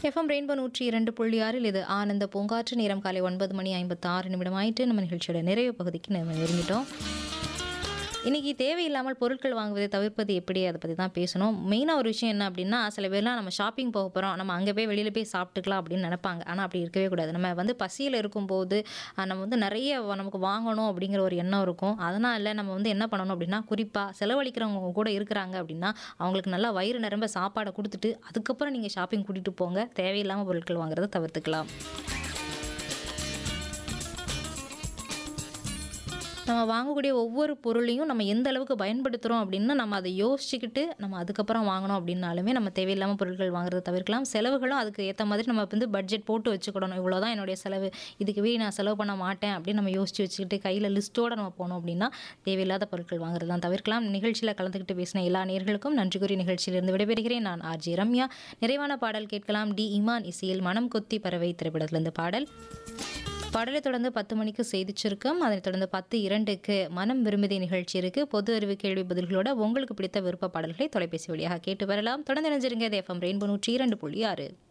FM rainbow நூற்றி இரண்டு புள்ளி ஆறில் இது ஆனந்த பூங்காற்று நேரம் காலை ஒன்பது மணி ஐம்பத்தி ஆறு நிமிடம் ஆயிட்டு நம்ம நிகழ்ச்சியோட நிறைவு பகுதிக்கு நம்ம நெருங்கிட்டோம் இன்றைக்கி தேவையில்லாமல் பொருட்கள் வாங்குவதை தவிர்ப்பது எப்படி அதை பற்றி தான் பேசணும் மெயினாக ஒரு விஷயம் என்ன அப்படின்னா சில பேர்லாம் நம்ம ஷாப்பிங் போக போகிறோம் நம்ம அங்கே போய் வெளியில் போய் சாப்பிட்டுக்கலாம் அப்படின்னு நினைப்பாங்க ஆனால் அப்படி இருக்கவே கூடாது நம்ம வந்து பசியில் இருக்கும்போது அஹ், நம்ம வந்து நிறைய வ- நமக்கு வாங்கணும் அப்படிங்கிற ஒரு எண்ணம் இருக்கும் அதனால் நம்ம வந்து என்ன பண்ணணும் அப்படின்னா குறிப்பாக செலவழிக்கிறவங்க கூட இருக்கிறாங்க அப்படின்னா அவங்களுக்கு நல்லா வயிறு நிரம்ப சாப்பாடை கொடுத்துட்டு அதுக்கப்புறம் நீங்கள் ஷாப்பிங் கூட்டிகிட்டு போங்க தேவையில்லாமல் பொருட்கள் வாங்குறதை தவிர்த்துக்கலாம் நம்ம வாங்கக்கூடிய ஒவ்வொரு பொருளையும் நம்ம எந்த அளவுக்கு பயன்படுத்துகிறோம் அப்படின்னு நம்ம அதை யோசிச்சுக்கிட்டு நம்ம அதுக்கப்புறம் வாங்கணும் அப்படின்னாலுமே நம்ம தேவையில்லாமல் பொருட்கள் வாங்குறதை தவிர்க்கலாம் செலவுகளும் அதுக்கு ஏற்ற மாதிரி நம்ம வந்து பட்ஜெட் போட்டு வச்சுக்கிடணும் இவ்வளோ தான் என்னுடைய செலவு இதுக்கு மீறி நான் செலவு பண்ண மாட்டேன் அப்படின்னு நம்ம யோசிச்சு வச்சுக்கிட்டு கையில் லிஸ்ட்டோடு நம்ம போனோம் அப்படின்னா தேவையில்லாத பொருட்கள் வாங்குறது தான் தவிர்க்கலாம் நிகழ்ச்சியில் கலந்துக்கிட்டு பேசின எல்லா நேர்களுக்கும் நன்றி கூறி நிகழ்ச்சியிலிருந்து விடைபெறுகிறேன் நான் ஆர்ஜி ரம்யா நிறைவான பாடல் கேட்கலாம் டி இமான் இசையில் மனம் கொத்தி பறவை திரைப்படத்திலிருந்து பாடல் பாடலை தொடர்ந்து பத்து மணிக்கு செய்திச் சுருக்கம் அதனைத் தொடர்ந்து பத்து இரண்டுக்கு மனம் விரும்புதி நிகழ்ச்சி இருக்கு பொது அறிவு கேள்வி பதில்களோட உங்களுக்கு பிடித்த விருப்ப பாடல்களை தொலைபேசி வழியாக கேட்டு வரலாம் தொடர்ந்து இணைஞ்சிருங்க எஃப்எம் ரெயின்போ நூற்றி இரண்டு புள்ளி ஆறு